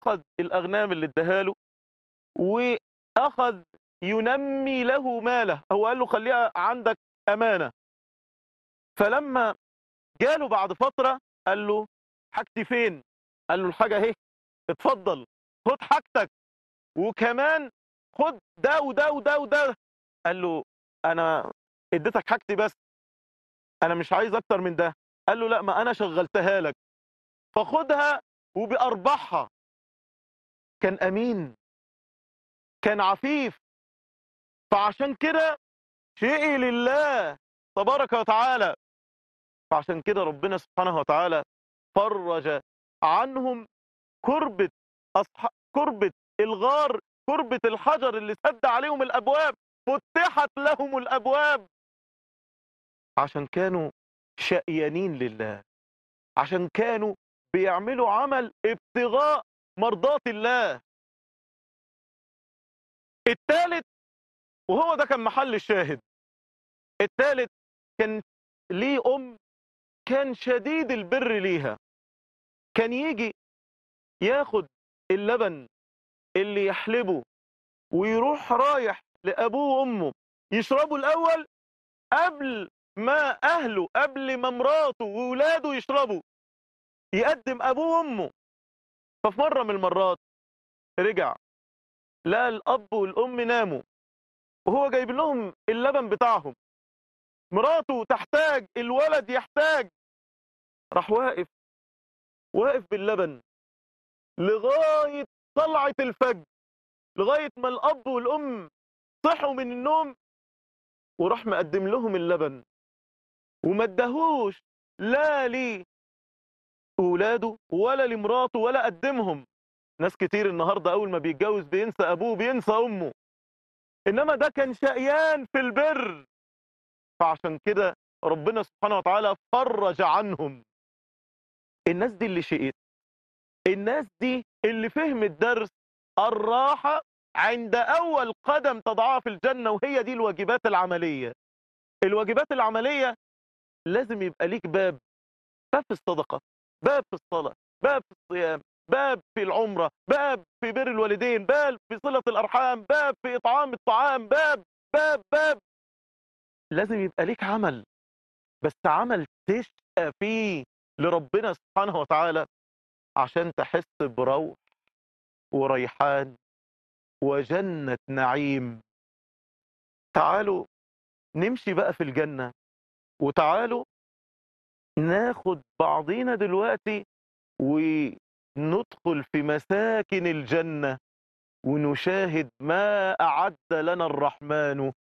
أخذ الأغنام اللي اداها له وأخذ ينمي له ماله هو قال له خليها عندك أمانة فلما جاله بعد فترة قال له حاجتي فين قال له الحاجة اهي اتفضل خد حاجتك وكمان خد ده وده وده وده قال له انا اديتك حاجتي بس انا مش عايز اكتر من ده قال له لا ما انا شغلتها لك فخدها وبأرباحها كان امين كان عفيف فعشان كده شيء لله تبارك وتعالى فعشان كده ربنا سبحانه وتعالى فرج عنهم كربة أصح... كربة الغار كربة الحجر اللي سد عليهم الأبواب فتحت لهم الأبواب عشان كانوا شقيانين لله عشان كانوا بيعملوا عمل ابتغاء مرضات الله الثالث وهو ده كان محل الشاهد الثالث كان ليه أم كان شديد البر ليها كان يجي ياخد اللبن اللي يحلبه ويروح رايح لأبوه وأمه يشربوا الأول قبل ما أهله قبل ما مراته وولاده يشربوا يقدم أبوه وأمه ففي مرة من المرات رجع لا الأب والأم ناموا وهو جايب لهم اللبن بتاعهم مراته تحتاج الولد يحتاج راح واقف واقف باللبن لغاية طلعة الفجر لغاية ما الأب والأم صحوا من النوم وراح مقدم لهم اللبن وما ادهوش لا لي اولاده ولا لمراته ولا قدمهم ناس كتير النهارده اول ما بيتجوز بينسى ابوه بينسى امه انما ده كان شقيان في البر فعشان كده ربنا سبحانه وتعالى فرج عنهم الناس دي اللي شقيت الناس دي اللي فهمت درس الراحة عند أول قدم تضعها في الجنة وهي دي الواجبات العملية الواجبات العملية لازم يبقى ليك باب باب في الصدقة باب في الصلاة باب في الصيام باب في العمرة باب في بر الوالدين باب في صلة الأرحام باب في إطعام الطعام باب باب باب لازم يبقى ليك عمل بس عمل تشقى فيه لربنا سبحانه وتعالى عشان تحس بروح وريحان وجنة نعيم تعالوا نمشي بقى في الجنة وتعالوا ناخد بعضينا دلوقتي وندخل في مساكن الجنة ونشاهد ما أعد لنا الرحمن